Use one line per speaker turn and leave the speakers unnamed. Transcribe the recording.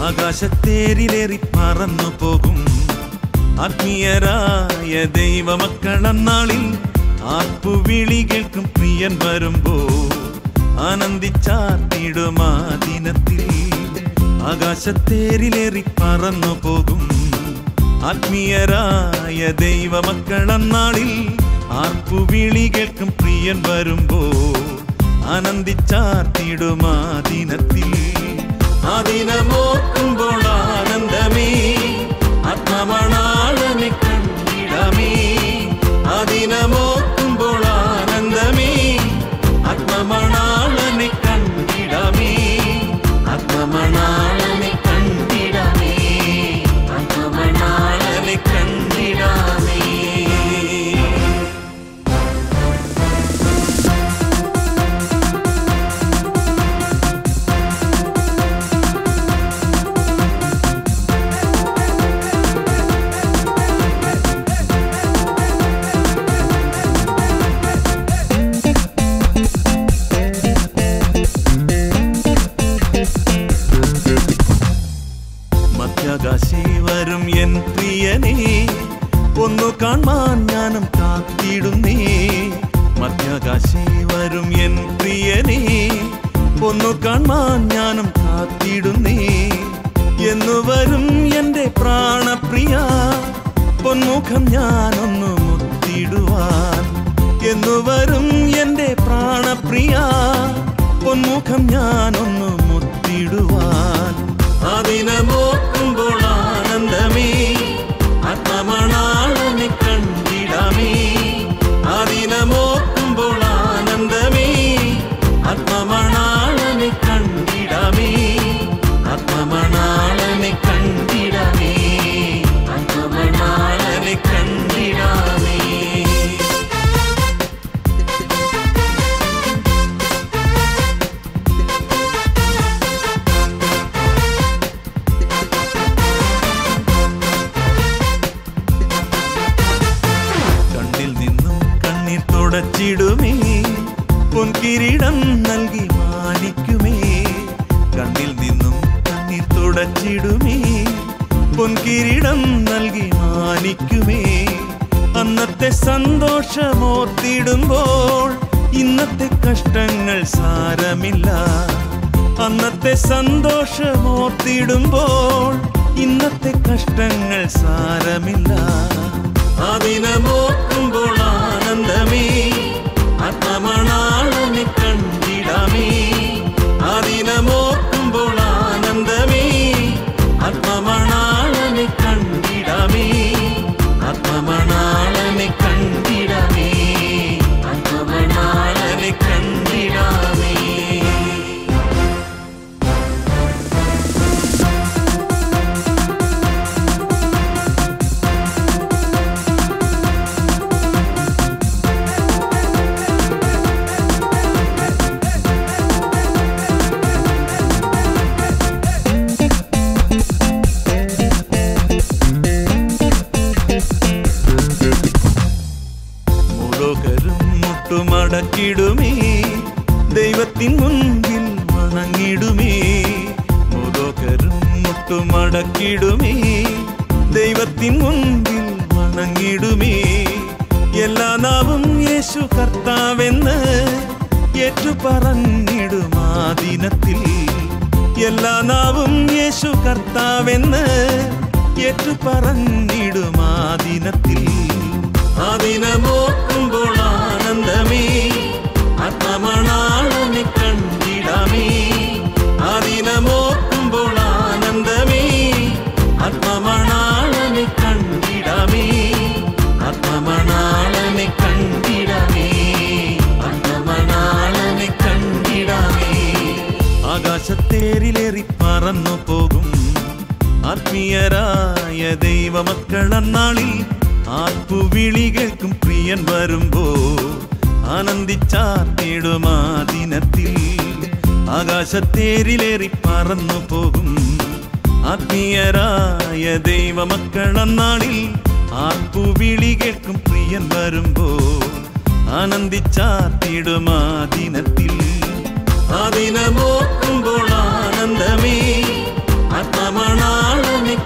ആകാശത്തേരിലേറി പറന്നു പോകും ആത്മീയരായ ദൈവമക്കളന്നാളിൽ ആർപ്പുവിളി കേൾക്കും പ്രിയൻ വരുമ്പോ ആനന്ദിച്ചാർത്തിടുമാ ദിനത്തിൽ ആകാശത്തേരിലേറി പറന്നു പോകും ആത്മീയരായ ദൈവമക്കളന്നാളിൽ ആർപ്പുവിളി കേൾക്കും പ്രിയൻ വരുമ്പോ ആനന്ദിച്ചാർത്തിടുമാ ദിനത്തിൽ ആ ദിനമോക്കുമ്പോൾ ആനന്ദമേ ആത്മമണാളനെ കണ്ടിടമേ ആ ദിനമോക്കുമ്പോൾ ആനന്ദമേ ആത്മമണാളനെ കണ്ടിടമേ ആത്മമണാളനെ കണ്ടിടമേ ആത്മമണാളനെ കണ്ടിടമേ മധ്യാകാശി വരും എൻ പ്രിയനേ ഒന്നു കാണാൻ ഞാനും കാത്തിടുന്നേ മധ്യാകാശി വരും എൻ പ്രിയനേ ഒന്നു കാണാൻ ഞാനും കാത്തിടുന്നേ എന്നു വരും എൻ്റെ പ്രാണപ്രിയ പൊന്മുഖം ഞാനൊന്നു മുത്തിടുവാൻ എന്നു വരും എൻ്റെ പ്രാണപ്രിയ പൊന്മുഖം ഞാനൊന്നു മുത്തിടുവാൻ അതിനമോക്കുമ്പോൾ ആനന്ദമേ ആത്മമണാളനെ കണ്ടിടാമേ അതിനമോക്കുമ്പോൾ ആനന്ദമേ ആത്മമണാളനെ കണ്ടിടാമേ ആത്മമണാളനെ കണ്ടിടാമേ ആത്മമണാളനെ കണ്ടിടാമേ കണ്ണിൽ നിന്നും കണ്ണീർ തുടച്ചിടുമേ പൊൻകിരീടം നൽകി മാനിക്കുമേ കണ്ണിൽ നിന്നും കണ്ണീർ തുടച്ചിടുമേ പൊൻകിരീടം നൽകി മാനിക്കുമേ അന്നത്തെ സന്തോഷമോർത്തിടുമ്പോൾ ഇന്നത്തെ കഷ്ടങ്ങൾ സാരമില്ല അന്നത്തെ സന്തോഷമോർത്തിടുമ്പോൾ ഇന്നത്തെ കഷ്ടങ്ങൾ സാരമില്ല അതിനമോക്കുമ്പോൾ ആനന്ദമേ ആത്മമണാളനെ കണ്ടിടാമേ അതിനമോക്കുമ്പോൾ ആനന്ദമേ ആത്മമണാളനെ കണ്ടിടാമേ ആത്മമണാളനെ കണ്ടിടാമേ ആത്മമണാളനെ കണ്ടിടാമേ മുഴുകരും മുട്ടുമടക്കിടുമേ ദൈവത്തിൻ മുൻപിൽ വണങ്ങിടുമേ മുഴുകരും മുട്ടുമടക്കിടുമേ ദൈവത്തിൻ മുൻപിൽ വണങ്ങിടുമേ എല്ലാ നാവും യേശു കർത്താവെന്ന് ഏറ്റു പറഞ്ഞിടുമാ ദിനത്തിൽ എല്ലാ നാവും യേശു കർത്താവെന്ന് ഏറ്റു പറഞ്ഞിടുമാ ദിനത്തിൽ അതിനമോക്കുമ്പോൾ ആനന്ദമേ ആത്മമണാളനെ കണ്ടിടാമേ അതിനമോക്കുമ്പോൾ ആനന്ദമേ ആത്മമണാളനെ കണ്ടിടാമേ ആത്മമണാളനെ കണ്ടിടാമേ ആത്മമണാളനെ കണ്ടിടാമേ ആകാശത്തേരിലേറി പറന്നു പോകും ആത്മീയരായ ദൈവമക്കളന്നാളിൽ ആർപ്പുവിളി കേൾക്കും പ്രിയൻ വരുമ്പോ ആനന്ദിച്ചാർത്തിടുമാ ദിനത്തിൽ ആകാശത്തേരിലേറി പറന്നു പോകും ആത്മീയരായ ദൈവമക്കളന്നാളിൽ ആർപ്പുവിളി കേൾക്കും പ്രിയൻ വരുമ്പോ ആനന്ദിച്ചാർത്തിടുമാ ദിനത്തിൽ ആ ദിനമോക്കുമ്പോൾ ആനന്ദമേ ആത്മമണാളനെ